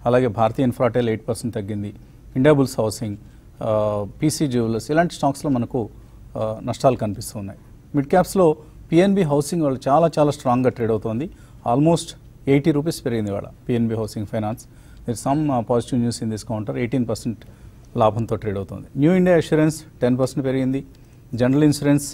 అలాగే భారతీయ Infratel eight percent తగ్గింది Indiabulls housing PC jewellers ఇలాంటి స్టాక్స్లో మనకు ఆ, నష్టాలు కనిపిస్తూ ఉన్నాయి మిడ్ క్యాప్స్లో పిఎన్బి హౌసింగ్ వాళ్ళు చాలా చాలా స్ట్రాంగ్గా ట్రేడ్ అవుతోంది ఆల్మోస్ట్ ఎయిటీ రూపీస్ పెరిగింది వాళ్ళ PNB housing finance there some positive news in this counter eighteen percent లాభంతో ట్రేడ్ అవుతుంది New India Assurance ten percent పెరిగింది general insurance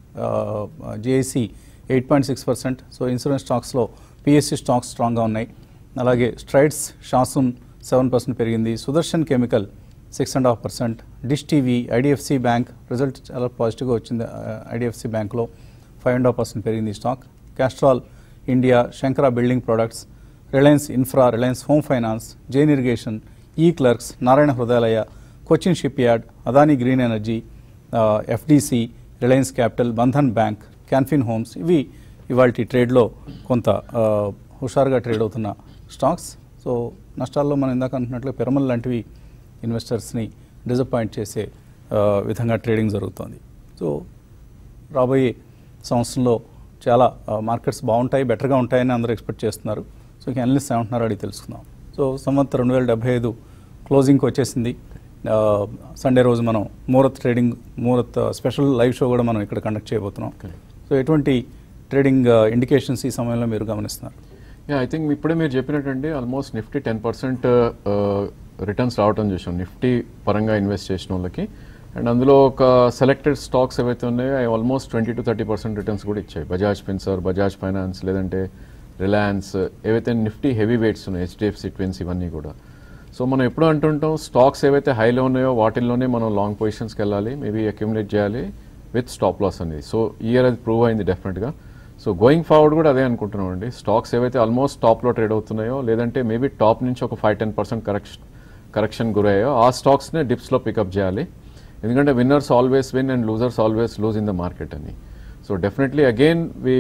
GIC eight point six percent so insurance స్టాక్స్లో PSU stocks స్ట్రాంగ్గా ఉన్నాయి అలాగే Strides Shasun seven percent పెరిగింది Sudarshan chemical six and half percent Dish TV IDFC bank result చాలా పాజిటివ్గా వచ్చింది ఐడిఎఫ్సి బ్యాంక్లో ఫైవ్ అండ్ హాఫ్ పర్సెంట్ పెరిగింది ఈ stock Castrol India Shankara building products Reliance Infra Reliance home finance Jain irrigation eClerx Narayana Hrudayalaya Cochin shipyard Adani green energy FDC Reliance capital Bandhan bank Can Fin homes ఇవి ఇవాళ ట్రేడ్లో కొంత ఆ, హుషారుగా ట్రేడ్ అవుతున్న స్టాక్స్ సో నష్టాల్లో మనం ఇందాక అంటున్నట్లు పిరమల్ లాంటివి ఇన్వెస్టర్స్ని డిసప్పాయింట్ చేసే ఆ, విధంగా ట్రేడింగ్ జరుగుతోంది సో రాబోయే సంవత్సరంలో చాలా మార్కెట్స్ బాగుంటాయి బెటర్గా ఉంటాయని అందరూ ఎక్స్పెక్ట్ చేస్తున్నారు సో ఇక అనలిస్ట్ ఏమంటున్నారో అడిగి తెలుసుకుందాం సో సంవత్సరం రెండు వేల డెబ్బై ఐదు క్లోజింగ్కి వచ్చేసింది ఆ, సండే రోజు మనం muhurat trading muhurat special live show కూడా మనం ఇక్కడ కండక్ట్ చేయబోతున్నాం సో ఎటువంటి ట్రేడింగ్ ఇండికేషన్స్ ఈ సమయంలో మీరు గమనిస్తున్నారు యా ఐ థింక్ ఇప్పుడే మీరు చెప్పినట్టండి almost Nifty ten percent returns రావటం చూసాం నిఫ్టీ పరంగా ఇన్వెస్ట్ చేసిన వాళ్ళకి అండ్ అందులో ఒక సెలెక్టెడ్ స్టాక్స్ ఏవైతే ఉన్నాయో అవి almost twenty to thirty percent returns కూడా ఇచ్చాయి బజాజ్ ఫిన్సర్ బజాజ్ ఫైనాన్స్ లేదంటే రిలయన్స్ ఏవైతే నిఫ్టీ హెవీ వెయిట్స్ ఉన్నాయి హెచ్డిఎఫ్సి ట్విన్స్ ఇవన్నీ కూడా సో మనం ఎప్పుడు అంటుంటాం స్టాక్స్ ఏవైతే హైలో ఉన్నాయో వాటిల్లోనే మనం లాంగ్ పొజిషన్స్కి వెళ్ళాలి మేబీ అక్యుములేట్ చేయాలి విత్ స్టాప్ లాస్ అనేది సో ఇయర్ అది ప్రూవ్ అయింది డెఫినెట్గా సో గోయింగ్ ఫార్వర్డ్ కూడా అదే అనుకుంటున్నాం అండి స్టాక్స్ ఏవైతే ఆల్మోస్ట్ టాప్లో ట్రేడ్ అవుతున్నాయో లేదంటే మేబీ టాప్ నుంచి ఒక five ten percent correction correction గురయ్యాయో ఆ స్టాక్స్నే డిప్స్లో పికప్ చేయాలి ఎందుకంటే winners always win and losers always lose in the market అని so definitely again we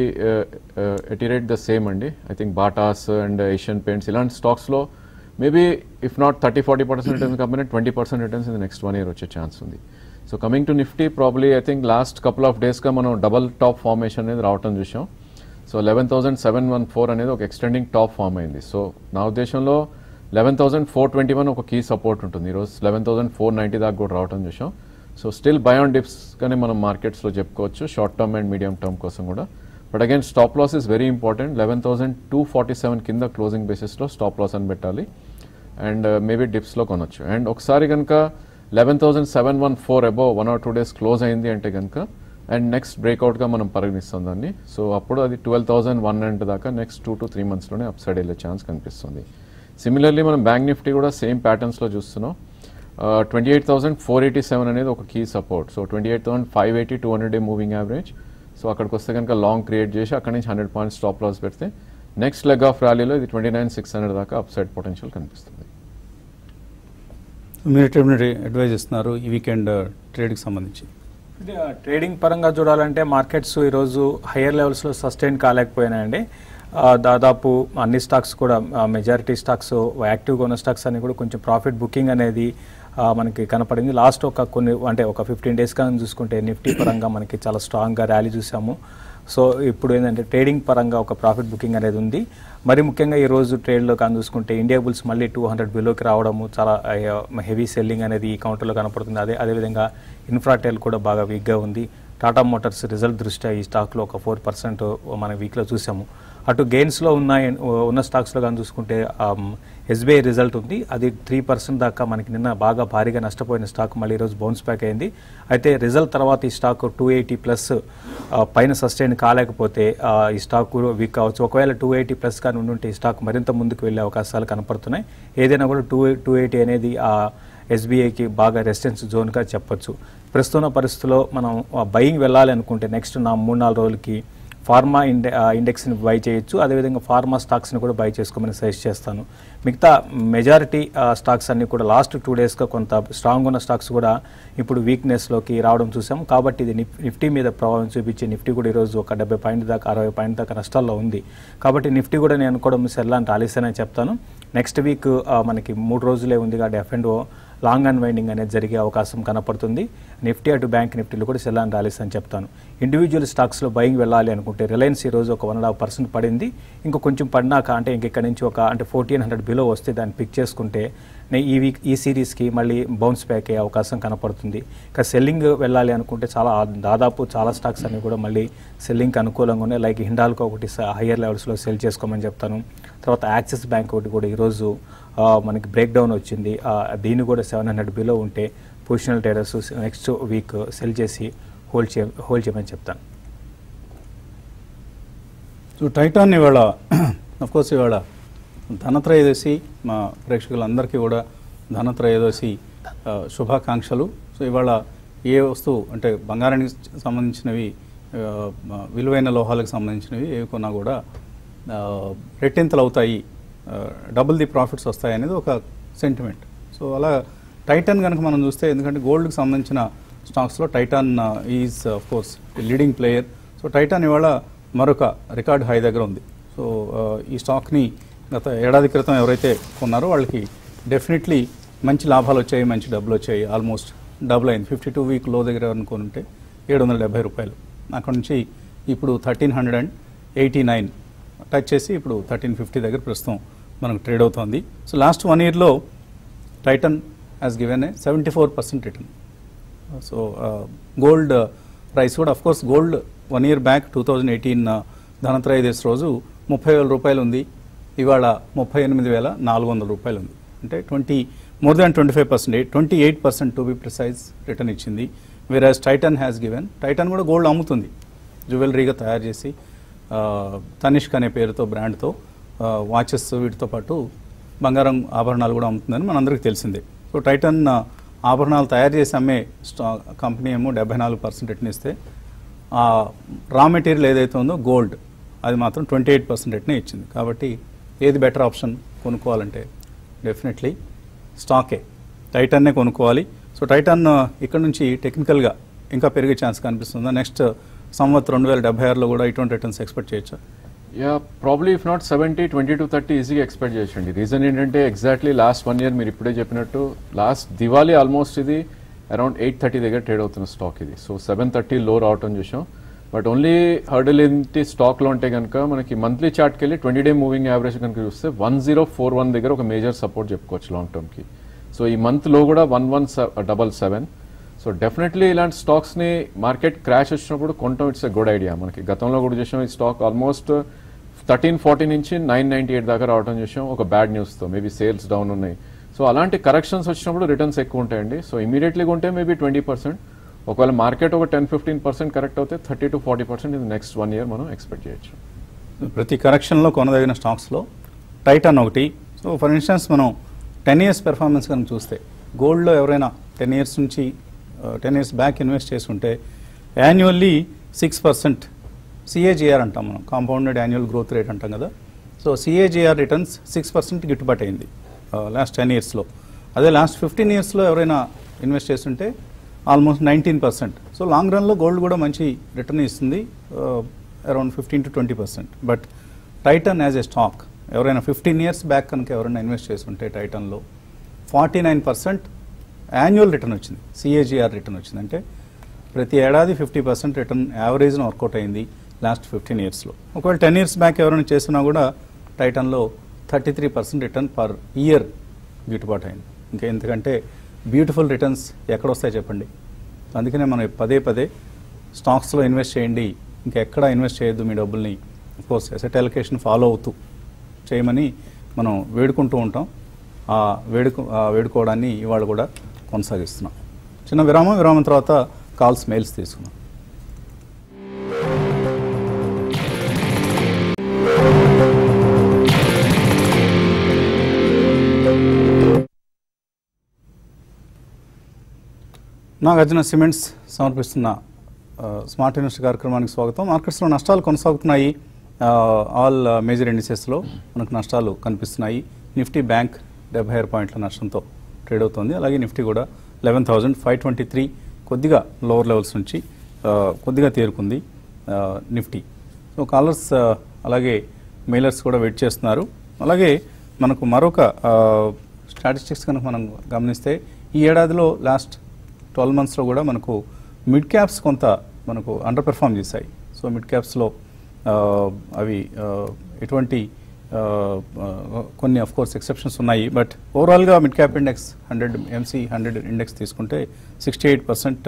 iterate the same అండి I think Bata's and Asian paints ఇలాంటి స్టాక్స్లో maybe if not thirty forty percent returns company twenty percent returns in next one year వచ్చే chance ఉంది so coming to Nifty probably I think last couple of డేస్గా మనం double top formation అనేది రావటం చూసాం so eleven thousand seven one four అనేది ఒక extending top form అయింది సో నా ఉద్దేశంలో eleven thousand four twenty one ఒక కీ సపోర్ట్ ఉంటుంది ఈరోజు లెవెన్ థౌసండ్ ఫోర్ నైంటీ దాకా కూడా రావటం చూసాం సో స్టిల్ బయాన్ డిప్స్గానే మనం మార్కెట్స్లో చెప్పుకోవచ్చు short term and medium term కోసం కూడా but again stop loss is very important eleven thousand two forty seven కింద క్లోజింగ్ బేసిస్లో స్టాప్ లాస్ అని పెట్టాలి అండ్ మేబీ డిప్స్లో కొనొచ్చు అండ్ ఒకసారి కనుక eleven thousand seven one four above one or two days close అయింది అంటే కనుక అండ్ నెక్స్ట్ బ్రేక్అవుట్గా మనం పరిగణిస్తాం దాన్ని సో అప్పుడు అది ట్వెల్వ్ థౌసండ్ వన్ అండ్ దాకా నెక్స్ట్ టూ టు త్రీ మంత్స్లోనే అప్ సైడ్ వెళ్ళే ఛాన్స్ కనిపిస్తుంది సిమిలర్లీ మనం బ్యాంక్ నిఫ్టీ కూడా సేమ్ ప్యాటర్న్స్లో చూస్తున్నాం twenty eight thousand four eighty seven అనేది ఒక key support so twenty eight thousand five eighty two hundred day moving average so అక్కడికి వస్తే కనుక లాంగ్ క్రియేట్ చేసి అక్కడి నుంచి హండ్రెడ్ పాయింట్స్ స్టాప్ లాస్ పెడితే నెక్స్ట్ లెగ్ ఆఫ్ ర్యాలీలో ఇది ట్వంటీ నైన్ సిక్స్ హండ్రెడ్ దాకా అప్ సైడ్ పొటెన్షియల్ కనిపిస్తుంది మీరు ఎటువంటి అడ్వైజ్ ఇస్తున్నారు ఈ వీకెండ్ ట్రేడ్కి సంబంధించి అంటే ఆ ట్రేడింగ్ పరంగా చూడాలంటే మార్కెట్స్ ఈరోజు హయ్యర్ లెవెల్స్లో సస్టైన్ కాలేకపోయినాయండి ఆ, దాదాపు అన్ని స్టాక్స్ కూడా మెజారిటీ స్టాక్స్ యాక్టివ్గా ఉన్న స్టాక్స్ అన్ని కూడా కొంచెం ప్రాఫిట్ బుకింగ్ అనేది ఆ, మనకి కనపడింది లాస్ట్ ఒక కొన్ని అంటే ఒక ఫిఫ్టీన్ డేస్ కానీ చూసుకుంటే నిఫ్టీ పరంగా మనకి చాలా స్ట్రాంగ్గా ర్యాలీ చూసాము సో ఇప్పుడు ఏంటంటే ట్రేడింగ్ పరంగా ఒక ప్రాఫిట్ బుకింగ్ అనేది ఉంది మరి ముఖ్యంగా ఈ రోజు ట్రేడ్లో కానీ చూసుకుంటే ఇండియా బుల్స్ మళ్ళీ టూ హండ్రెడ్ బిలోకి రావడము చాలా హెవీ సెల్లింగ్ అనేది ఈ కౌంటర్లో కనపడుతుంది అదే అదేవిధంగా ఇన్ఫ్రాటెల్ కూడా బాగా వీక్గా ఉంది టాటా మోటార్స్ రిజల్ట్ దృష్ట్యా ఈ స్టాక్లో ఒక ఫోర్ పర్సెంట్ మన వీక్లో చూసాము అటు గెయిన్స్లో ఉన్న ఉన్న స్టాక్స్లో కానీ చూసుకుంటే ఎస్బీఐ రిజల్ట్ ఉంది అది త్రీ పర్సెంట్ దాకా మనకి నిన్న బాగా భారీగా నష్టపోయిన స్టాక్ మళ్ళీ ఈరోజు బౌన్స్ బ్యాక్ అయింది అయితే రిజల్ట్ తర్వాత ఈ స్టాక్ టూ ఎయిటీ ప్లస్ పైన సస్టైన్ కాలేకపోతే ఆ, ఈ స్టాక్ వీక్ కావచ్చు ఒకవేళ టూ ఎయిటీ ప్లస్ కానీ ఉండుంటే ఈ స్టాక్ మరింత ముందుకు వెళ్ళే అవకాశాలు కనపడుతున్నాయి ఏదైనా కూడా టూ టూ ఎయిటీ అనేది ఆ ఎస్బీఐకి బాగా రెసిడెన్స్ జోన్గా చెప్పొచ్చు ప్రస్తుత పరిస్థితుల్లో మనం బయింగ్ వెళ్ళాలి అనుకుంటే నెక్స్ట్ నా మూడు నాలుగు రోజులకి ఫార్మా ఇండె ఆ, ఇండెక్స్ని బై చేయొచ్చు అదేవిధంగా ఫార్మా స్టాక్స్ని కూడా బై చేసుకోమని సజెస్ట్ చేస్తాను మిగతా మెజారిటీ స్టాక్స్ అన్ని కూడా లాస్ట్ టూ డేస్గా కొంత స్ట్రాంగ్ ఉన్న స్టాక్స్ కూడా ఇప్పుడు వీక్నెస్లోకి రావడం చూసాం కాబట్టి ఇది నిఫ్- నిఫ్టీ మీద ప్రభావం చూపించి నిఫ్టీ కూడా ఈరోజు ఒక డెబ్బై పాయింట్ దాకా అరవై పాయింట్ దాకా నష్టాల్లో ఉంది కాబట్టి నిఫ్టీ కూడా నేను అనుకోవడం సెల్ అండ్ ర్యాలీస్ అనే చెప్తాను నెక్స్ట్ వీక్ మనకి మూడు రోజులే ఉంది కాబట్టి F and long unwinding అనేది జరిగే అవకాశం కనపడుతుంది నిఫ్టీ అటు బ్యాంక్ నిఫ్టీలో కూడా సెల్ అండ్ ర్యాలీస్ అని చెప్తాను ఇండివిజువల్ స్టాక్స్లో బయింగ్ వెళ్ళాలి అనుకుంటే రిలయన్స్ ఈ రోజు ఒక వన్ అండ్ హాఫ్ పర్సెంట్ పడింది ఇంకా కొంచెం పడినాక అంటే ఇంక ఇక్కడ నుంచి ఒక అంటే ఫోర్టీన్ హండ్రెడ్ బిలో వస్తే దాన్ని పిక్ చేసుకుంటే నే- ఈ వీక్ ఈ సిరీస్కి మళ్ళీ బౌన్స్ బ్యాక్ అయ్యే అవకాశం కనపడుతుంది ఇక సెల్లింగ్ వెళ్ళాలి అనుకుంటే చాలా దాదాపు చాలా స్టాక్స్ అన్ని కూడా మళ్ళీ సెల్లింగ్కి అనుకూలంగా ఉన్నాయి లైక్ హిండాల్కో ఒకటి హయ్యర్ లెవెల్స్లో సెల్ చేసుకోమని చెప్తాను తర్వాత యాక్సిస్ బ్యాంక్ ఒకటి కూడా ఈరోజు ఆ, మనకి బ్రేక్ డౌన్ వచ్చింది ఆ, దీన్ని కూడా సెవెన్ హండ్రెడ్ బిలో ఉంటే positional traders next week sell చేసి హోల్డ్ చే హోల్డ్ చేయమని చెప్తాను సో టైటాన్ ఇవాళ కోర్స్ ఇవాళ ధనత్రయోదశి మా ప్రేక్షకులందరికీ కూడా ధనత్రయోదశి ఆ, శుభాకాంక్షలు సో ఇవాళ ఏ వస్తువు అంటే బంగారానికి సంబంధించినవి ఆ, మ- విలువైన లోహాలకు సంబంధించినవి ఏవి కొన్నా కూడా ఆ, రెట్టింతలు అవుతాయి డబుల్ ది ప్రాఫిట్స్ వస్తాయి అనేది ఒక సెంటిమెంట్ సో అలా టైటాన్ కనుక మనం చూస్తే ఎందుకంటే గోల్డ్కి సంబంధించిన స్టాక్స్లో Titan is of course leading player so Titan ఇవాళ మరొక రికార్డ్ హై దగ్గర ఉంది సో ఆ, ఈ స్టాక్ని గత ఏడాది క్రితం ఎవరైతే కొన్నారో వాళ్ళకి డెఫినెట్లీ మంచి లాభాలు వచ్చాయి మంచి డబ్బులు వచ్చాయి ఆల్మోస్ట్ డబుల్ అయింది ఫిఫ్టీ టూ వీక్ లో దగ్గర అనుకుని ఉంటే ఏడు వందల డెబ్బై రూపాయలు అక్కడ నుంచి ఇప్పుడు thirteen hundred and eighty nine touch చేసి ఇప్పుడు థర్టీన్ ఫిఫ్టీ దగ్గర ప్రస్తుతం మనకు ట్రేడ్ అవుతోంది సో లాస్ట్ వన్ ఇయర్లో Titan has given a seventy four percent return so gold price కూడా of course gold one year back two thousand eighteen Dhanatrayodashi రోజు ముప్పై వేల రూపాయలు ఉంది ఇవాళ ముప్పై ఎనిమిది వేల నాలుగు వందల రూపాయలు ఉంది అంటే twenty more than twenty five percent twenty eight percent to be precise return ఇచ్చింది వేరాజ్ టైటన్ హ్యాస్ గివెన్ టైటన్ కూడా గోల్డ్ అమ్ముతుంది జ్యువెలరీగా తయారు చేసి ఆ, తనిష్క్ అనే పేరుతో బ్రాండ్తో వాచెస్ వీటితో పాటు బంగారం ఆభరణాలు కూడా అమ్ముతుందని మనందరికీ తెలిసిందే సో టైటన్ ఆ, ఆభరణాలు తయారు చేసి అమ్మే స్టా కంపెనీ ఏమో డెబ్బై నాలుగు పర్సెంట్ రిటర్న్ ఇస్తే ఆ రా మెటీరియల్ ఏదైతే ఉందో గోల్డ్ అది మాత్రం ట్వంటీ ఎయిట్ పర్సెంట్ రిటర్నే ఇచ్చింది కాబట్టి ఏది బెటర్ ఆప్షన్ కొనుక్కోవాలంటే డెఫినెట్లీ స్టాకే టైటన్నే కొనుక్కోవాలి సో టైటన్ ఆ, ఇక్కడ నుంచి టెక్నికల్గా ఇంకా పెరిగే ఛాన్స్ కనిపిస్తుందా నెక్స్ట్ సంవత్ రెండు వేల డెబ్బై ఆరులో కూడా ఇటువంటి రిటర్న్స్ ఎక్స్పెక్ట్ చేయొచ్చా yeah probably if not seventy twenty to thirty ఈజీగా ఎక్స్పెక్ట్ చేయొచ్చండి రీజన్ ఏంటంటే ఎగ్జాక్ట్లీ లాస్ట్ వన్ ఇయర్ మీరు ఇప్పుడే చెప్పినట్టు లాస్ట్ దివాళీ ఆల్మోస్ట్ ఇది అరౌండ్ ఎయిట్ థర్టీ దగ్గర ట్రేడ్ అవుతున్న స్టాక్ ఇది సో సెవెన్ థర్టీ లో రావటం చూసాం బట్ ఓన్లీ హర్డల్ ఏంటి స్టాక్లో ఉంటే కనుక మనకి మంత్లీ చార్ట్కి వెళ్ళి ట్వంటీ డే మూవింగ్ యావరేజ్ కనుక చూస్తే వన్ జీరో ఫోర్ వన్ దగ్గర ఒక మేజర్ సపోర్ట్ చెప్పుకోవచ్చు లాంగ్ టర్మ్కి సో ఈ మంత్లో కూడా one one double seven so definitely ఇలాంటి స్టాక్స్ని మార్కెట్ క్రాష్ వచ్చినప్పుడు కొనటం ఇట్స్ ఎ గుడ్ ఐడియా మనకి గతంలో కూడా చూసాం ఈ స్టాక్ ఆల్మోస్ట్ థర్టీన్ ఫార్టీ నుంచి నైన్ నైన్టీ ఎయిట్ దాకా రావడం చూసాం ఒక బ్యాడ్ న్యూస్తో మేబీ సేల్స్ డౌన్ ఉన్నాయి సో అలాంటి కరెక్షన్స్ వచ్చినప్పుడు రిటర్న్స్ ఎక్కువ ఉంటాయండి సో ఇమీడియట్లీ కొంటే మేబీ ట్వంటీ పర్సెంట్ ఒకవేళ మార్కెట్ ఒక టెన్ ఫిఫ్టీన్ పర్సెంట్ కరెక్ట్ అవుతే థర్టీ టు ఫార్టీ పర్సెంట్ ఇది నెక్స్ట్ వన్ ఇయర్ మనం ఎక్స్పెక్ట్ చేయొచ్చు ప్రతి కరెక్షన్లో కొనదగిన స్టాక్స్లో టైటాన్ ఒకటి సో ఫర్ ఇన్స్టెన్స్ మనం టెన్ ఇయర్స్ పెర్ఫార్మెన్స్ కనుక చూస్తే గోల్డ్లో ఎవరైనా టెన్ ఇయర్స్ నుంచి టెన్ ఇయర్స్ బ్యాక్ ఇన్వెస్ట్ చేసుకుంటే యాన్యువల్లీ సిక్స్ పర్సెంట్ సిఏజిఆర్ అంటాం మనం కాంపౌండెడ్ యాన్యువల్ గ్రోత్ రేట్ అంటాం కదా so CAGR returns six percent గిట్టుబాటు అయింది లాస్ట్ టెన్ ఇయర్స్లో అదే లాస్ట్ ఫిఫ్టీన్ ఇయర్స్లో ఎవరైనా ఇన్వెస్ట్ చేస్తుంటే almost nineteen percent so long రన్లో గోల్డ్ కూడా మంచి రిటర్న్ ఇస్తుంది around fifteen to twenty percent but Titan as a stock ఎవరైనా ఫిఫ్టీన్ ఇయర్స్ బ్యాక్ కనుక ఎవరైనా ఇన్వెస్ట్ చేస్తుంటే టైటన్లో forty nine percent annual return వచ్చింది సిఏజిఆర్ రిటర్న్ వచ్చింది అంటే ప్రతి ఏడాది ఫిఫ్టీ పర్సెంట్ రిటర్న్ యావరేజ్ను వర్కౌట్ అయింది లాస్ట్ ఫిఫ్టీన్ ఇయర్స్లో ఒకవేళ టెన్ ఇయర్స్ బ్యాక్ ఎవరైనా చేసినా కూడా టైటన్లో thirty three percent return per year గిట్టుబాటు అయింది ఇంకా ఎందుకంటే బ్యూటిఫుల్ రిటర్న్స్ ఎక్కడ వస్తాయి చెప్పండి అందుకనే మనం పదే పదే స్టాక్స్లో ఇన్వెస్ట్ చేయండి ఇంకా ఎక్కడ ఇన్వెస్ట్ చేయొద్దు మీ డబ్బుల్ని కోర్స్ ఎసెట్ అలొకేషన్ ఫాలో అవుతూ చేయమని మనం వేడుకుంటూ ఉంటాం ఆ వేడుకు ఆ వేడుకోవడాన్ని ఇవాళ కూడా కొనసాగిస్తున్నాం చిన్న విరామం విరామం తర్వాత కాల్స్ మెయిల్స్ తీసుకున్నాం నాగార్జున సిమెంట్స్ సమర్పిస్తున్న ఆ, స్మార్ట్ ఇన్వెస్ట్ కార్యక్రమానికి స్వాగతం మార్కెట్స్లో నష్టాలు కొనసాగుతున్నాయి ఆ, ఆల్ మేజర్ ఇండిసెస్లో మనకు నష్టాలు కనిపిస్తున్నాయి నిఫ్టీ బ్యాంక్ డెబ్బై ఆరు పాయింట్ల నష్టంతో ట్రేడ్ అవుతుంది అలాగే నిఫ్టీ కూడా eleven thousand five twenty three కొద్దిగా లోవర్ లెవెల్స్ నుంచి ఆ, కొద్దిగా తేరుకుంది ఆ, నిఫ్టీ సో కాలర్స్ ఆ, అలాగే మెయిలర్స్ కూడా వెయిట్ చేస్తున్నారు అలాగే మనకు మరొక స్టాటిస్టిక్స్ కనుక మనం గమనిస్తే ఈ ఏడాదిలో లాస్ట్ ట్వెల్వ్ మంత్స్లో కూడా మనకు మిడ్ క్యాప్స్ కొంత మనకు అండర్ పెర్ఫామ్ చేశాయి సో మిడ్ క్యాప్స్లో అవి ఆ, ఎటువంటి ఆ, ఆ, కొన్ని అఫ్ కోర్స్ ఎక్సెప్షన్స్ ఉన్నాయి బట్ ఓవరాల్గా mid cap index hundred MC hundred index తీసుకుంటే sixty eight percent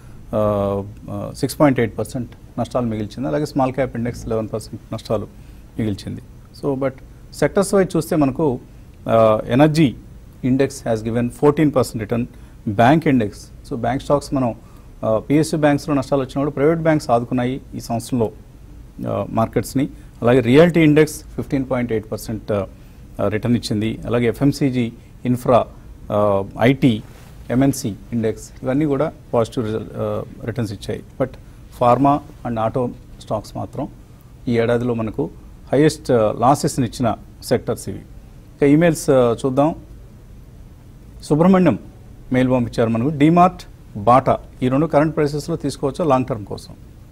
six point eight percent నష్టాలు మిగిల్చింది అలాగే small cap index eleven percent నష్టాలు మిగిల్చింది సో బట్ సెక్టర్స్ వైజ్ చూస్తే మనకు energy index has given fourteen percent return bank index so bank stocks మనం PSU బ్యాంక్స్లో నష్టాలు వచ్చినప్పుడు ప్రైవేట్ బ్యాంక్స్ ఆదుకున్నాయి ఈ సంవత్సరంలో మార్కెట్స్ని అలాగే reality index fifteen point eight percent return ఇచ్చింది అలాగే FMCG infra IT MNC index ఇవన్నీ కూడా పాజిటివ్ రిజల్ట్ రిటర్న్స్ ఇచ్చాయి but pharma and auto stocks మాత్రం ఈ ఏడాదిలో మనకు హైయెస్ట్ లాసెస్ని ఇచ్చిన సెక్టర్స్ ఇవి ఇక ఈమెయిల్స్ చూద్దాం సుబ్రహ్మణ్యం మెయిల్ పంపించారు మనకు డిమార్ట్ బాటా ఈ రెండు కరెంట్ ప్రైసెస్లో తీసుకోవచ్చా లాంగ్ టర్మ్ కోసం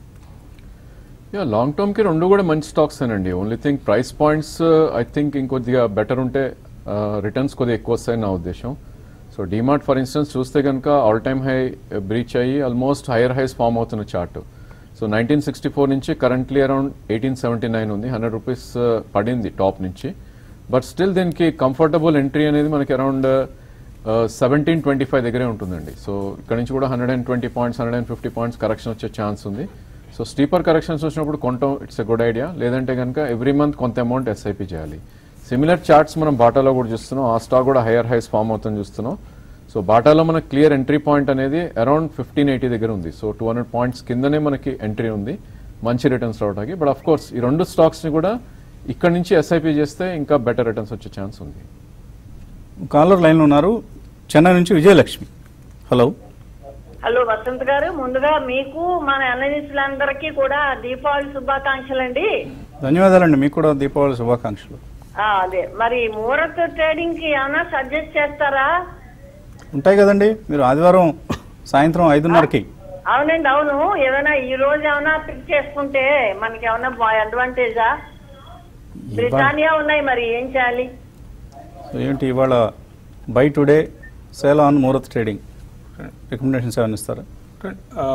యా లాంగ్ టర్మ్ కి రెండు కూడా మంచి స్టాక్స్ అండి only think price points I think ఇంకొద్దిగా బెటర్ ఉంటే రిటర్న్స్ కొద్దిగా ఎక్కువ వస్తాయని నా ఉద్దేశం సో డిమార్ట్ ఫర్ ఇన్స్టెన్స్ చూస్తే కనుక ఆల్ టైమ్ హై బ్రీచ్ అయ్యి ఆల్మోస్ట్ హైయర్ హైస్ ఫామ్ అవుతున్న chart so nineteen sixty four నుంచి currently around eighteen seventy nine ఉంది హండ్రెడ్ రూపీస్ పడింది టాప్ నుంచి బట్ స్టిల్ దీనికి కంఫర్టబుల్ ఎంట్రీ అనేది మనకి అరౌండ్ సెవెంటీన్ ట్వంటీ ఫైవ్ దగ్గరే ఉంటుందండి సో ఇక్కడ నుంచి కూడా hundred and twenty points hundred and fifty points correction వచ్చే ఛాన్స్ ఉంది సో స్టీపర్ కరెక్షన్స్ వచ్చినప్పుడు కొనటం ఇట్స్ ఎ గుడ్ ఐడియా లేదంటే కనుక ఎవ్రీ మంత్ కొంత అమౌంట్ ఎస్ఐపి చేయాలి సిమిలర్ చార్ట్స్ మనం బాటాలో కూడా చూస్తున్నాం ఆ స్టాక్ కూడా హైయర్ హైస్ ఫామ్ అవుతుంది చూస్తున్నాం సో బాటాలో మనకి క్లియర్ ఎంట్రీ పాయింట్ అనేది అరౌండ్ ఫిఫ్టీన్ ఎయిటీ దగ్గర ఉంది సో టూ హండ్రెడ్ పాయింట్స్ కిందనే మనకి ఎంట్రీ ఉంది మంచి రిటర్న్స్ రావడానికి బట్ అఫ్ కోర్స్ ఈ రెండు స్టాక్స్ని కూడా ఇక్కడ నుంచి ఎస్ఐపి చేస్తే ఇంకా బెటర్ రిటర్న్స్ వచ్చే ఛాన్స్ ఉంది కాలర్ లైన్లో ఉన్నారు చెన్నై నుంచి విజయలక్ష్మి హలో హలో వసంత్ గారు ముందుగా మీకు మన అనలిస్టులందరికీ కూడా దీపావళి శుభాకాంక్షలు అండి ధన్యవాదాలండి మీకు కూడా దీపావళి శుభాకాంక్షలు అదే మరి ముహూర్త ట్రేడింగ్ కి ఏమైనా సజెస్ట్ చేస్తారా ఉంటాయి కదండి మీరు ఆదివారం సాయంత్రం ఐదున్నరకి అవునండి అవును ఏమైనా ఈ రోజు ఏమైనా పిక్ చేసుకుంటే మనకి ఏమైనా అడ్వాంటేజా బ్రిటానియా ఉన్నాయి మరి ఏం చేయాలి సో ఏంటి ఇవాళ buy today sell on Muhurat trading recommendations ఏమైనా ఇస్తారా ఆ,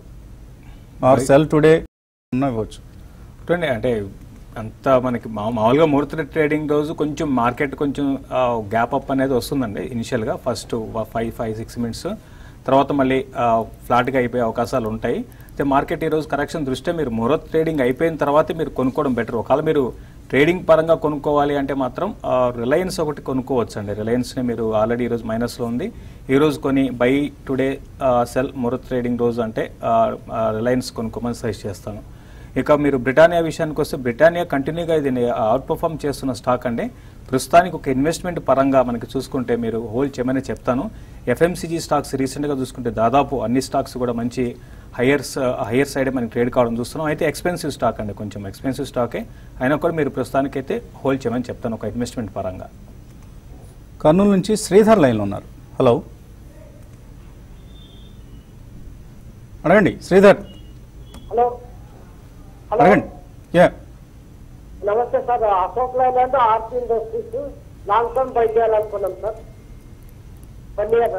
ఆర్ సెల్ టుడే ఉన్న ఇవ్వచ్చు చూడండి అంటే అంత మనకి మా- మామూలుగా ముహూర్త ట్రేడింగ్ రోజు కొంచెం మార్కెట్ కొంచెం గ్యాప్ అప్ అనేది వస్తుందండి ఇనిషియల్గా first five five six minutes తర్వాత మళ్ళీ ఫ్లాట్గా అయిపోయే అవకాశాలు ఉంటాయి అయితే మార్కెట్ ఈరోజు కరెక్షన్ దృష్ట్యా మీరు ముహూర్త ట్రేడింగ్ అయిపోయిన తర్వాతే మీరు కొనుక్కోవడం బెటర్ ఒకవేళ మీరు ట్రేడింగ్ పరంగా కొనుక్కోవాలి అంటే మాత్రం రిలయన్స్ ఒకటి కొనుక్కోవచ్చు అండి రిలయన్స్ని మీరు ఆల్రెడీ ఈరోజు మైనస్లో ఉంది ఈరోజు కొని buy today sell Muhurat trading రోజు అంటే రిలయన్స్ కొనుక్కోమని సజెస్ట్ చేస్తాను ఇక మీరు బ్రిటానియా విషయానికి వస్తే బ్రిటానియా కంటిన్యూగా ఇది అవుట్ పర్ఫామ్ చేస్తున్న స్టాక్ అండి ప్రస్తుతానికి ఒక ఇన్వెస్ట్మెంట్ పరంగా మనకి చూసుకుంటే మీరు హోల్ చేయమని చెప్తాను ఎఫ్ఎంసీజీ స్టాక్స్ రీసెంట్గా చూసుకుంటే దాదాపు అన్ని స్టాక్స్ కూడా మంచి హయ్యర్స్ హయ్యర్ సైడ్ మనకి ట్రేడ్ కావడం చూస్తున్నాం అయితే ఎక్స్పెన్సివ్ స్టాక్ అండి కొంచెం ఎక్స్పెన్సివ్ స్టాకే అయినా కూడా మీరు ప్రస్తుతానికైతే హోల్ చేయమని చెప్తాను ఒక ఇన్వెస్ట్మెంట్ పరంగా కర్నూలు నుంచి శ్రీధర్ లైన్లో ఉన్నారు హలో అడగండి శ్రీధర్ హలో హలో అడగండి యా నమస్తే sir Ashok Leyland Aarti industries long term buy చేయాలనుకున్నాం సార్ వన్ ఇయర్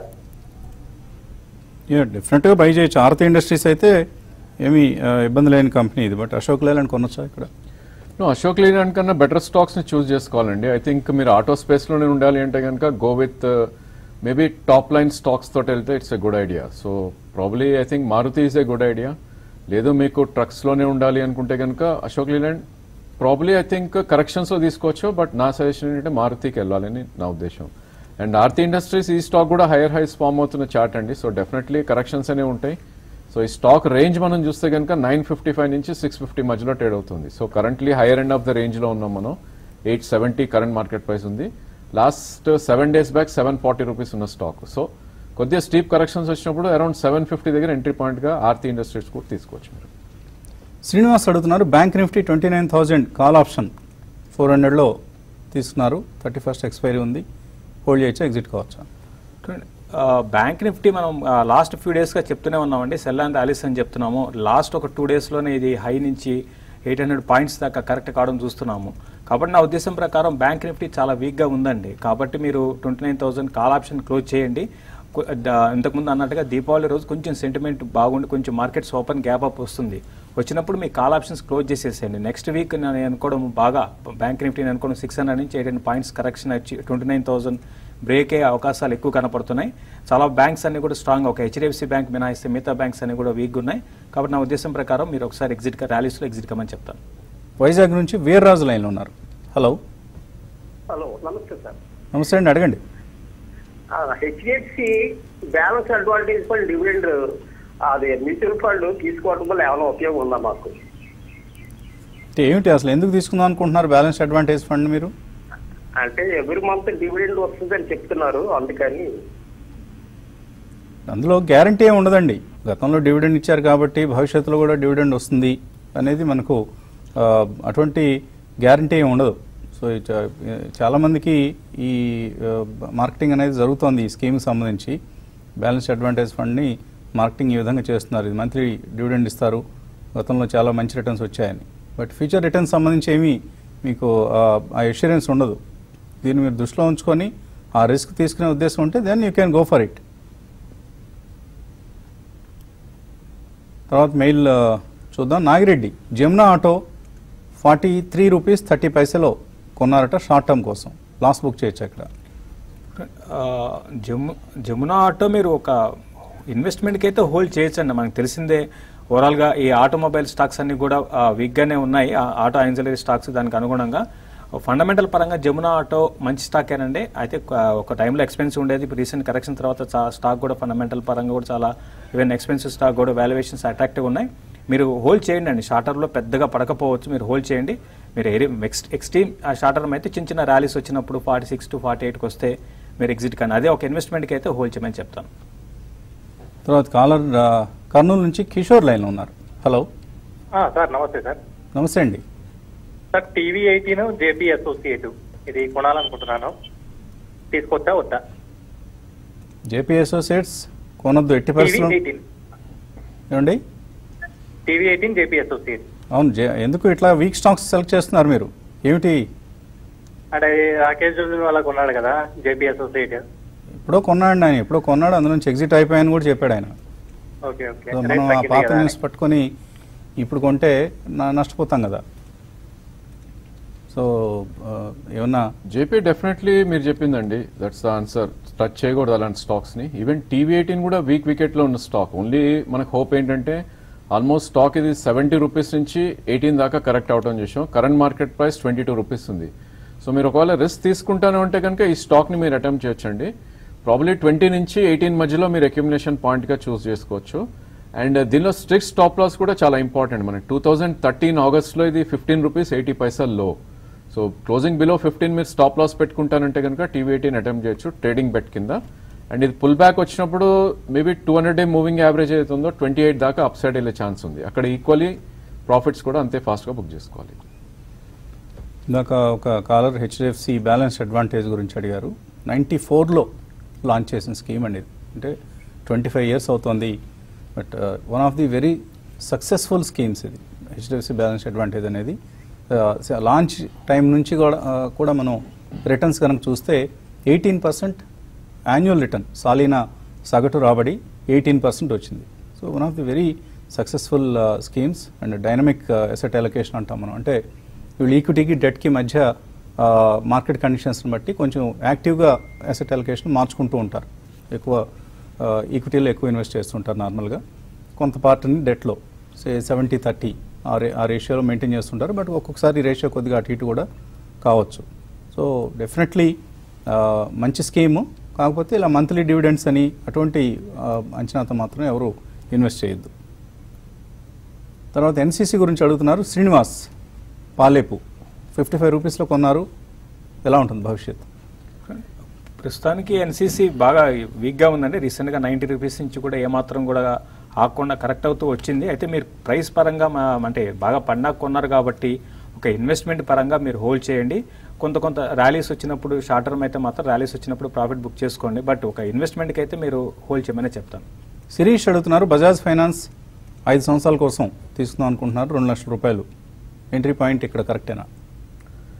యా డెఫినెట్గా బై చేయొచ్చు ఆరతి ఇండస్ట్రీస్ అయితే ఏమీ ఆ, ఇబ్బంది లేని కంపెనీ ఇది బట్ అశోక్ లేలాండ్ కొనొచ్చా ఇక్కడ నో అశోక్ లేలాండ్ కన్నా బెటర్ స్టాక్స్ ని చూస్ చేసుకోవాలండి ఐ థింక్ మీరు ఆటో స్పేస్ లోనే ఉండాలి అంటే కనుక go with maybe top line stocks తోటి వెళ్తే it's a good idea so probably I think Maruti is a good idea లేదు మీకు ట్రక్స్ లోనే ఉండాలి అనుకుంటే కనుక Ashok Leyland probably I think corrections లో తీసుకోవచ్చు బట్ నా సజెషన్ ఏంటంటే మారుతికి వెళ్ళాలని నా ఉద్దేశం అండ్ ఆర్తి ఇండస్ట్రీస్ ఈ స్టాక్ కూడా హైయర్ హైస్ ఫామ్ అవుతున్న చార్ట్ అండి సో డెఫినెట్లీ కరెక్షన్స్ అనేవి ఉంటాయి సో ఈ స్టాక్ రేంజ్ మనం చూస్తే కనుక నైన్ ఫిఫ్టీ ఫైవ్ నుంచి సిక్స్ ఫిఫ్టీ మధ్యలో ట్రేడ్ అవుతుంది so currently higher end of the range లో ఉన్నాం మనం eight seventy current market price ఉంది last seven days back seven forty rupees ఉన్న స్టాక్ సో కొద్దిగా స్టీప్ కరెక్షన్స్ వచ్చినప్పుడు అరౌండ్ సెవెన్ ఫిఫ్టీ దగ్గర ఎంట్రీ పాయింట్ గా ఆర్తి ఇండస్ట్రీస్ కూడా తీసుకోవచ్చు మీరు శ్రీనివాస్ అడుగుతున్నారు bank Nifty twenty nine thousand call option four హండ్రెడ్లో తీసుకున్నారు థర్టీ ఫస్ట్ ఎక్స్పైరీ ఉంది హోల్డ్ చేయొచ్చా ఎగ్జిట్ కావచ్చా చూడండి, ఆ, బ్యాంక్ నిఫ్టీ మనం ఆ, లాస్ట్ ఫ్యూ డేస్గా చెప్తూనే ఉన్నామండి సెల్ అండ్ ఆలిస్ అని చెప్తున్నాము లాస్ట్ ఒక టూ డేస్లోనే ఇది హై నుంచి ఎయిట్ హండ్రెడ్ పాయింట్స్ దాకా కరెక్ట్ కావడం చూస్తున్నాము కాబట్టి నా ఉద్దేశం ప్రకారం బ్యాంక్ నిఫ్టీ చాలా వీక్గా ఉందండి కాబట్టి మీరు twenty nine thousand call option close చేయండి కొ- ద- ఇంతకుముందు అన్నట్టుగా దీపావళి రోజు కొంచెం సెంటిమెంట్ బాగుండి కొంచెం మార్కెట్స్ ఓపెన్ గ్యాప్ అప్ వస్తుంది వచ్చినప్పుడు మీ కాల్ ఆప్షన్స్ క్లోజ్ చేసేసేయండి నెక్స్ట్ వీక్ నేను అనుకోవడం బాగా బ్యాంక్ నిఫ్టీ నేను అనుకోవడం సిక్స్ హండ్రెడ్ నుంచి ఎయిట్ పాయింట్స్ కరెక్షన్ వచ్చి ట్వంటీ నైన్ థౌసండ్ బ్రేక్ అయ్యే అవకాశాలు ఎక్కువ కనపడుతున్నాయి చాలా బ్యాంక్స్ అన్ని కూడా స్ట్రాంగ్ ఒక హెచ్డిఎఫ్సి బ్యాంక్ మినాయిస్తే మిగతా బ్యాంక్స్ అన్ని కూడా వీక్గా ఉన్నాయి కాబట్టి నా ఉద్దేశం ప్రకారం మీరు ఒకసారి ఎగ్జిట్ ర్యాలీస్లో ఎగ్జిట్ కమని చెప్తాను వైజాగ్ నుంచి వీర్రాజు లైన్లో ఉన్నారు హలో హలో నమస్తే సార్ నమస్తే అండి అడగండి HDFC balance advantage fund dividend అది మ్యూచువల్ ఫండ్ తీసుకోవడం వల్ల ఏమైనా ఉపయోగం ఉందా మాకు అంటే ఏమిటి అసలు ఎందుకు తీసుకుందాం అనుకుంటున్నారు బ్యాలెన్స్ అడ్వాంటేజ్ ఫండ్ మీరు అంటే ఎవ్రీ మంత్ డివిడెండ్ వస్తుందని చెప్తున్నారు అందుకని అందులో గ్యారంటీ ఏమి ఉండదండి గతంలో డివిడెండ్ ఇచ్చారు కాబట్టి భవిష్యత్తులో కూడా డివిడెండ్ వస్తుంది అనేది మనకు ఆ, అటువంటి గ్యారంటీ ఏమి ఉండదు సో ఈ చా- చాలామందికి ఈ ఆ, మార్కెటింగ్ అనేది జరుగుతోంది ఈ స్కీమ్కి సంబంధించి బ్యాలెన్స్ అడ్వాంటేజ్ ఫండ్ని మార్కెటింగ్ ఈ విధంగా చేస్తున్నారు ఇది మంత్లీ డివిడెండ్ ఇస్తారు గతంలో చాలా మంచి రిటర్న్స్ వచ్చాయని బట్ ఫ్యూచర్ రిటర్న్స్ సంబంధించి ఏమీ మీకు ఆ, ఆ ఎష్యూరెన్స్ ఉండదు దీన్ని మీరు దృష్టిలో ఉంచుకొని ఆ రిస్క్ తీసుకునే ఉద్దేశం ఉంటే then you can go for it తర్వాత మెయిల్ ఆ, చూద్దాం Nagireddy Jamuna auto forty three rupees thirty పైసలో కొన్నారట షార్ట్ టర్మ్ కోసం లాస్ బుక్ చేయొచ్చు అక్కడ ఆ, జము జమునా ఆటో మీరు ఒక ఇన్వెస్ట్మెంట్కి అయితే హోల్డ్ చేయొచ్చండి మనకు తెలిసిందే ఓవరాల్గా ఈ ఆటోమొబైల్ స్టాక్స్ అన్ని కూడా ఆ, వీక్గానే ఉన్నాయి ఆ ఆటో యాన్సిలరీ స్టాక్స్ దానికి అనుగుణంగా ఫండమెంటల్ పరంగా జమునా ఆటో మంచి స్టాకేనండి అయితే ఆ, ఒక టైంలో ఎక్స్పెన్సివ్ ఉండేది ఇప్పుడు రీసెంట్ కరెక్షన్ తర్వాత చా- స్టాక్ కూడా ఫండమెంటల్ పరంగా కూడా చాలా ఈవెన్ ఎక్స్పెన్సివ్ స్టాక్ కూడా వాల్యుయేషన్స్ అట్రాక్టివ్ ఉన్నాయి మీరు హోల్డ్ చేయండి అండి షార్టర్లో పెద్దగా పడకపోవచ్చు మీరు హోల్డ్ చేయండి మీరు ఎరీ ఎక్స్ ఎక్స్ట్రీమ్ షార్టర్ అయితే చిన్న చిన్న ర్యాలీస్ వచ్చినప్పుడు ఫార్టీ సిక్స్ టు ఫార్టీ ఎయిట్కి వస్తే మీరు ఎగ్జిట్ కానీ అదే ఒక ఇన్వెస్ట్మెంట్కి అయితే హోల్డ్ చేయమని చెప్తాను తర్వాత కాలర్ ఆ, కర్నూలు నుంచి కిషోర్ లైన్లో ఉన్నారు హలో సార్ నమస్తే సార్ నమస్తే అండి sir TV eighteen JP associate ఇది కొనాలనుకుంటున్నాను తీసుకొచ్చా వద్దా జేపీ అసోసియేట్స్ కొనొద్దు ఎట్టి టీవీ పరిస్థితుల్లో ఎయిటీన్ ఏమండి టీవీ ఎయిటీన్ జేపీ అసోసియేట్ అవును జే- ఎందుకు ఇట్లా వీక్ స్టాక్స్ సెలెక్ట్ చేస్తున్నారు మీరు ఏమిటి అంటే రాకేష్ జుల్ వాళ్ళకు ఉన్నాడు కదా జేపీ అసోసియేట్ ఎప్పుడో కొన్నాడు ఆయన ఎప్పుడో కొన్నాడు అందులో నుంచి ఎగ్జిట్ అయిపోయాయని కూడా చెప్పాడు ఆయన ఓకే ఓకే సో రేట్ మనం ఆ తగ్గింది పాత కదా న్యూస్ పట్టుకొని ఇప్పుడు కొంటే నా- నష్టపోతాం కదా సో ఆ, ఏమన్నా జేపీ డెఫినెట్లీ మీరు చెప్పిందండి దట్స్ ద ఆన్సర్ టచ్ చేయకూడదు అలాంటి స్టాక్స్ని ఈవెన్ టీవీ ఎయిటీన్ కూడా వీక్ వికెట్లో ఉన్న స్టాక్ ఓన్లీ మనకు హోప్ ఏంటంటే ఆల్మోస్ట్ స్టాక్ ఇది సెవెంటీ రూపీస్ నుంచి ఎయిటీన్ దాకా కరెక్ట్ అవటం చూసాం current market price twenty two rupees ఉంది సో మీరు ఒకవేళ రిస్క్ తీసుకుంటాను అంటే కనుక ఈ స్టాక్ని మీరు అటెంప్ట్ చేయొచ్చండి ప్రాబ్లీ ట్వంటీ నుంచి ఎయిటీన్ మధ్యలో మీరు అక్యుమిలేషన్ పాయింట్గా చూస్ చేసుకోవచ్చు అండ్ దీనిలో స్ట్రిక్ట్ స్టాప్ లాస్ కూడా చాలా ఇంపార్టెంట్ మనకి టూ థౌజండ్ థర్టీన్ ఆగస్ట్లో ఇది ఫిఫ్టీన్ రూపీస్ ఎయిటీ పైసల్ లో సో క్లోజింగ్ బిలో ఫిఫ్టీన్ మీరు స్టాప్ లాస్ పెట్టుకుంటానంటే కనుక టీవీ ఎయిటీన్ అటెంప్ట్ చేయొచ్చు ట్రేడింగ్ బెట్ కింద అండ్ ఇది పుల్ బ్యాక్ వచ్చినప్పుడు maybe two hundred day moving average అవుతుందో ట్వంటీ ఎయిట్ దాకా అప్ సైడ్ వెళ్ళే ఛాన్స్ ఉంది అక్కడ ఈక్వల్లీ ప్రాఫిట్స్ కూడా అంతే ఫాస్ట్గా బుక్ చేసుకోవాలి ఇందాక ఒక కాలర్ హెచ్డిఎఫ్సి బ్యాలెన్స్ అడ్వాంటేజ్ గురించి అడిగారు నైంటీ ఫోర్లో లాంచ్ చేసిన స్కీమ్ అండి ఇది అంటే ట్వంటీ ఫైవ్ ఇయర్స్ అవుతుంది but one of the very successful schemes ఇది హెచ్డిఎఫ్సి బ్యాలెన్స్ అడ్వాంటేజ్ అనేది లాంచ్ టైం నుంచి కూడా ఆ, కూడా మనం రిటర్న్స్ కనుక చూస్తే ఎయిటీన్ పర్సెంట్ యాన్యువల్ రిటర్న్ సాలీనా సగటు రాబడి ఎయిటీన్ పర్సెంట్ వచ్చింది so one of the very successful schemes and dynamic asset allocation అంటాం మనం అంటే వీళ్ళు ఈక్విటీకి డెట్కి మధ్య మార్కెట్ కండిషన్స్ని బట్టి కొంచెం యాక్టివ్గా అసెట్ అలొకేషన్ మార్చుకుంటూ ఉంటారు ఎక్కువ ఈక్విటీలో ఎక్కువ ఇన్వెస్ట్ చేస్తుంటారు నార్మల్గా కొంత పార్ట్ని డెట్లో సే సెవెంటీ థర్టీ ఆ రే ఆ రేషియోలో మెయింటైన్ చేస్తుంటారు బట్ ఒక్కొక్కసారి రేషియో కొద్దిగా అటు ఇటు కూడా కావచ్చు సో డెఫినెట్లీ మంచి స్కీము కాకపోతే ఇలా మంత్లీ డివిడెండ్స్ అని అటువంటి ఆ, అంచనాతో మాత్రం ఎవరు ఇన్వెస్ట్ చేయొద్దు తర్వాత ఎన్సీసీ గురించి అడుగుతున్నారు శ్రీనివాస్ పాలేపు ఫిఫ్టీ ఫైవ్ రూపీస్లో కొన్నారు ఎలా ఉంటుంది భవిష్యత్తు ప్రస్తుతానికి ఎన్సీసీ బాగా వీక్గా ఉందండి రీసెంట్గా నైంటీ రూపీస్ నుంచి కూడా ఏమాత్రం కూడా ఆగకుండా కరెక్ట్ అవుతూ వచ్చింది అయితే మీరు ప్రైస్ పరంగా మా- అంటే బాగా పడినాక కొన్నారు కాబట్టి ఒక ఇన్వెస్ట్మెంట్ పరంగా మీరు హోల్డ్ చేయండి కొంత కొంత ర్యాలీస్ వచ్చినప్పుడు షార్ట్ టర్మ్ అయితే మాత్రం ర్యాలీస్ వచ్చినప్పుడు ప్రాఫిట్ బుక్ చేసుకోండి బట్ ఒక ఇన్వెస్ట్మెంట్కి అయితే మీరు హోల్డ్ చేయమని చెప్తాను శిరీష్ అడుగుతున్నారు బజాజ్ ఫైనాన్స్ ఐదు సంవత్సరాల కోసం తీసుకుందాం అనుకుంటున్నారు రెండు లక్షల రూపాయలు ఎంట్రీ పాయింట్ ఇక్కడ కరెక్టేనా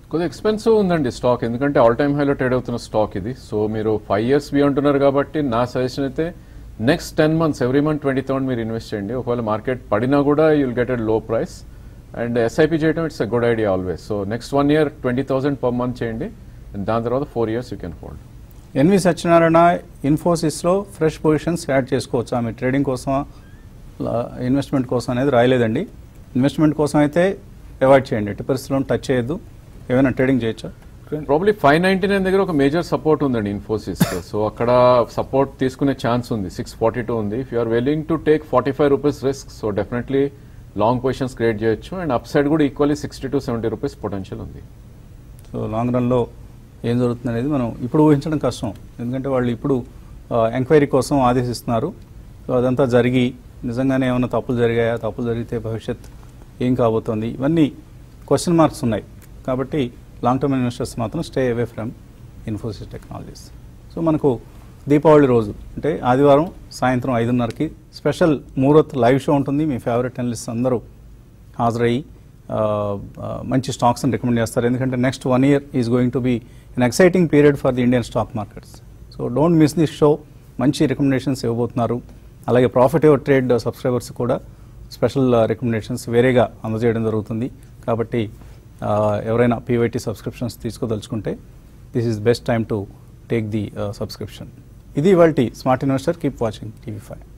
కొద్దిగా ఎక్స్పెన్సివ్ ఉందండి స్టాక్ ఎందుకంటే ఆల్ టైమ్ హైలో ట్రేడ్ అవుతున్న స్టాక్ ఇది సో మీరు ఫైవ్ ఇయర్స్ బి అంటున్నారు కాబట్టి నా సజెషన్ అయితే next ten months every month twenty thousand మీరు ఇన్వెస్ట్ చేయండి ఒకవేళ మార్కెట్ పడినా కూడా you'll get a low price and SIP చేయడం it's a good idea always so next one year twenty thousand per month చేయండి and దాని తర్వాత four years you can hold NV Satyanarayana ఇన్ఫోసిస్లో ఫ్రెష్ పొజిషన్స్ యాడ్ చేసుకోవచ్చు ఆమె ట్రేడింగ్ కోసం ఇన్వెస్ట్మెంట్ కోసం అనేది రాయలేదండి ఇన్వెస్ట్మెంట్ కోసం అయితే అవాయిడ్ చేయండి ఎట్టి పరిస్థితుల్లో టచ్ చేయొద్దు ఏమైనా ట్రేడింగ్ చేయొచ్చా ప్రాబ్లీ ఫైవ్ నైన్టీ నైన్ దగ్గర ఒక మేజర్ సపోర్ట్ ఉందండి ఇన్ఫోసిస్ సో అక్కడ సపోర్ట్ తీసుకునే ఛాన్స్ ఉంది సిక్స్ ఫార్టీ టూ ఉంది if you're willing to take forty five rupees risk so definitely long positions create చేయొచ్చు అండ్ అప్ సైడ్ కూడా equally sixty to seventy rupees potential ఉంది so long రన్లో ఏం జరుగుతుంది అనేది మనం ఇప్పుడు ఊహించడం కష్టం ఎందుకంటే వాళ్ళు ఇప్పుడు ఎంక్వైరీ కోసం ఆదేశిస్తున్నారు సో అదంతా జరిగి నిజంగానే ఏమైనా తప్పులు జరిగాయా తప్పులు జరిగితే భవిష్యత్ ఏం కాబోతోంది ఇవన్నీ క్వశ్చన్ మార్క్స్ ఉన్నాయి కాబట్టి లాంగ్ టర్మ్ ఇన్వెస్టర్స్ మాత్రం stay away from Infosys technologies so మనకు దీపావళి రోజు అంటే ఆదివారం సాయంత్రం ఐదున్నరకి స్పెషల్ ముహూర్త్ లైవ్ షో ఉంటుంది మీ ఫేవరెట్ అనలిస్ట్ అందరూ హాజరయ్యి ఆ, ఆ, మంచి స్టాక్స్ని రికమెండ్ చేస్తారు ఎందుకంటే next one year is going to be an exciting period for the Indian stock markets so don't miss this show మంచి రికమెండేషన్స్ ఇవ్వబోతున్నారు అలాగే ప్రాఫిట్ ఎవర్ ట్రేడ్ సబ్స్క్రైబర్స్ కూడా స్పెషల్ రికమెండేషన్స్ వేరేగా అందజేయడం జరుగుతుంది కాబట్టి ఆ, ఎవరైనా పీవైటీ సబ్స్క్రిప్షన్స్ తీసుకోదలుచుకుంటే this is best time to take the subscription ఇది ఇవాళ smart investor keep watching TV five